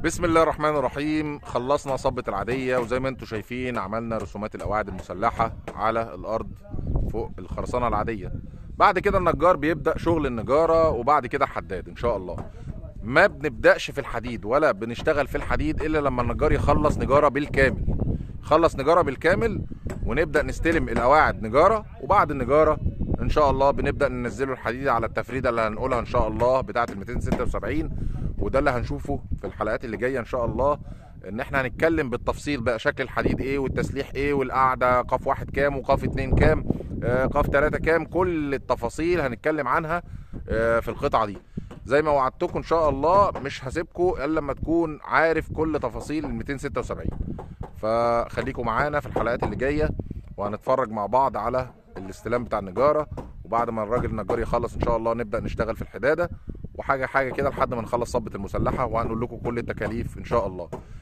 بسم الله الرحمن الرحيم خلصنا صبة العادية وزي ما انتم شايفين عملنا رسومات القواعد المسلحة على الأرض فوق الخرسانة العادية بعد كده النجار بيبدأ شغل النجارة وبعد كده حداد إن شاء الله ما بنبدأش في الحديد ولا بنشتغل في الحديد إلا لما النجار يخلص نجارة بالكامل خلص نجارة بالكامل ونبدأ نستلم القواعد نجارة وبعد النجارة ان شاء الله بنبدا ننزله الحديد على التفريده اللي هنقولها ان شاء الله بتاعه ال 276 وده اللي هنشوفه في الحلقات اللي جايه ان شاء الله ان احنا هنتكلم بالتفصيل بقى شكل الحديد ايه والتسليح ايه والقعده قاف واحد كام وقاف اتنين كام آه، قاف تلاته كام كل التفاصيل هنتكلم عنها آه، في القطعه دي زي ما وعدتكم ان شاء الله مش هسيبكم الا لما تكون عارف كل تفاصيل ال 276 فخليكم معانا في الحلقات اللي جايه وهنتفرج مع بعض على الاستلام بتاع النجاره وبعد ما الراجل النجار يخلص ان شاء الله نبدا نشتغل في الحداده وحاجه حاجه كده لحد ما نخلص صبه المسلحه وهنقول لكم كل التكاليف ان شاء الله